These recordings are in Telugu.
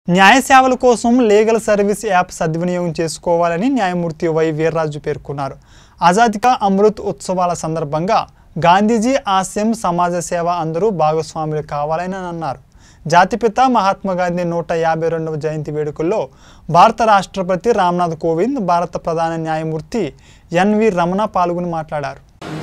న్యాయ సేవల కోసం లీగల్ సర్వీస్ యాప్ సద్వినియోగం చేసుకోవాలని న్యాయమూర్తి వై వీర్రాజు పేర్కొన్నారు ఆజాదీ కా అమృత్ ఉత్సవాల సందర్భంగా గాంధీజీ ఆశయం సమాజ సేవ అందరూ భాగస్వాములు కావాలని అన్నారు జాతిపిత మహాత్మా గాంధీ నూట యాభై రెండవ జయంతి వేడుకల్లో భారత రాష్ట్రపతి రామ్నాథ్ కోవింద్ భారత ప్రధాన న్యాయమూర్తి ఎన్వి రమణ పాల్గొని మాట్లాడారు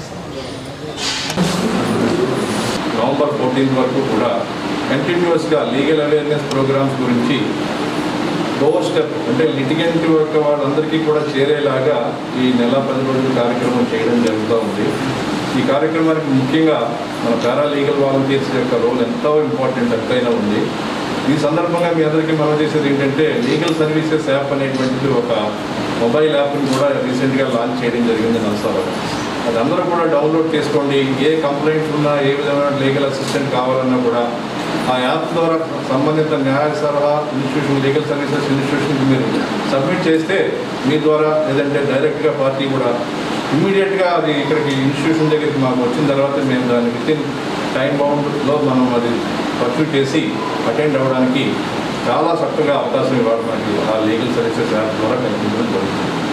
నవంబర్ ఫోర్టీన్త్ వరకు కూడా కంటిన్యూస్గా లీగల్ అవేర్నెస్ ప్రోగ్రామ్స్ గురించి డోర్ స్టెప్ అంటే లిటిగెంట్ యొక్క వాళ్ళందరికీ కూడా చేరేలాగా ఈ నెల పది రోజుల కార్యక్రమం చేయడం జరుగుతూ ఉంది ఈ కార్యక్రమానికి ముఖ్యంగా మన పారా లీగల్ వాలంటీర్స్ యొక్క రోల్ ఎంతో ఇంపార్టెంట్ ఎంతైనా ఉంది ఈ సందర్భంగా మీ అందరికీ మనం చేసేది ఏంటంటే లీగల్ సర్వీసెస్ యాప్ అనేటువంటిది ఒక మొబైల్ యాప్ని కూడా రీసెంట్గా లాంచ్ చేయడం జరిగింది నల్సాలో అది అందరూ కూడా డౌన్లోడ్ చేసుకోండి ఏ కంప్లైంట్స్ ఉన్నా ఏ విధమైన లీగల్ అసిస్టెంట్ కావాలన్నా కూడా ఆ యాప్ ద్వారా సంబంధిత న్యాయ సలహా ఇన్స్టిట్యూషన్ లీగల్ సర్వీసెస్ ఇన్స్టిట్యూషన్కి మీరు సబ్మిట్ చేస్తే మీ ద్వారా లేదంటే డైరెక్ట్గా పార్టీ కూడా ఇమ్మీడియట్గా అది ఇక్కడికి ఇన్స్టిట్యూషన్ దగ్గరికి మాకు వచ్చిన తర్వాత మేము దాన్ని విత్ ఇన్ టైం బౌండ్లో మనం అది పర్సూ చేసి అటెండ్ అవ్వడానికి చాలా చక్కగా అవకాశం ఇవ్వడం మనకి ఆ లీగల్ సర్వీసెస్ యాప్ ద్వారా కల్పించడం జరుగుతుంది